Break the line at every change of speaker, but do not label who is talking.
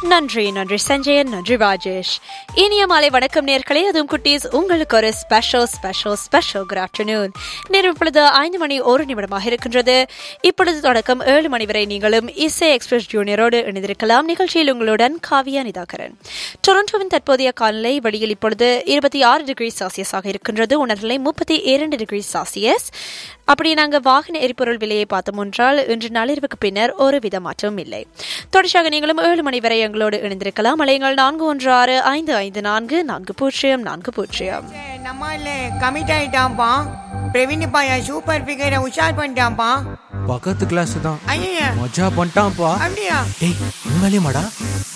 நன்றி நன்றி சஞ்சயன் நன்றி ராஜேஷ் இனிய மாலை வணக்கம் நேர்களே அதுவும் குட்டீஸ் உங்களுக்கு ஒரு special special special good afternoon நேரம் இப்பொழுது ஐந்து மணி ஒரு நிமிடமாக இருக்கின்றது இப்பொழுது தொடக்கம் ஏழு மணி வரை நீங்களும் இசை எக்ஸ்பிரஸ் ஜூனியரோடு இணைந்திருக்கலாம் நிகழ்ச்சியில் உங்களுடன் காவியா நிதாகரன் டொரண்டோவின் தற்போதைய காலநிலை வெளியில் இப்பொழுது இருபத்தி ஆறு டிகிரி செல்சியஸாக இருக்கின்றது உணர்நிலை முப்பத்தி இரண்டு டிகிரி செல்சியஸ் அப்படி நாங்கள் வாகன எரிபொருள் விலையை பார்த்தோம் என்றால் இன்று நள்ளிரவுக்கு பின்னர் ஒரு வித மாற்றமும் இல்லை தொடர்ச்சியாக நீங்களும் ஏழு மணி வரை எங்களோடு இணைந்திருக்கலாம் அலையுங்கள் நான்கு ஒன்று ஆறு ஐந்து ஐந்து நான்கு நான்கு பூஜ்ஜியம் நான்கு பூஜ்ஜியம்
நம்ம இல்ல கமிட் ஆயிட்டான்ப்பா பிரவீன் பாயா சூப்பர் ஃபிகரை உஷார் பண்ணிட்டான்ப்பா
பக்கத்து கிளாஸ் தான்
ஐயா
மஜா பண்ணிட்டான்ப்பா
அப்படியா
டேய் உண்மையிலேயேமாடா